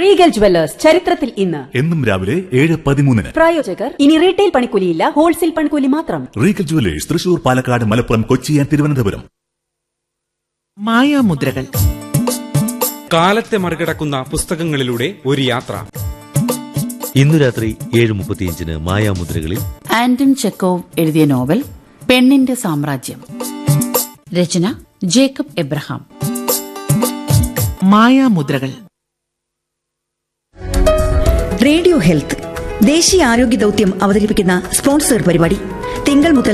Regal jewellers ചരിത്രത്തിൽ ഇന്ന് എന്നും രാവിലെ ഏഴ് പതിമൂന്നിന് പ്രായോജകർ ഇനി റീറ്റെയിൽ പണിക്കൂലിയില്ല ഹോൾസെയിൽ പണിക്കൂലി മാത്രം Regal jewellers Thrissur Palakkad Malappuram Kochi and Thiruvananthapuram മായാമുദ്രകൾ കാലത്തെ മറികടക്കുന്ന പുസ്തകങ്ങളിലൂടെ ഒരു യാത്ര ഇന്നു രാത്രി ഏഴ് മുപ്പത്തിയഞ്ചിന് മായാമുദ്രകളിൽ ആന്റൺ ചെക്കോവ് എഴുതിയ നോവൽ പെണ്ണിന്റെ സാമ്രാജ്യം രചന ജേക്കബ് എബ്രഹാം മായാമുദ്രകൾ റേഡിയോ ഹെൽത്ത് ദേശീയ ആരോഗ്യ ദൌത്യം അവതരിപ്പിക്കുന്ന സ്പോൺസർ പരിപാടി തിങ്കൾ മുതൽ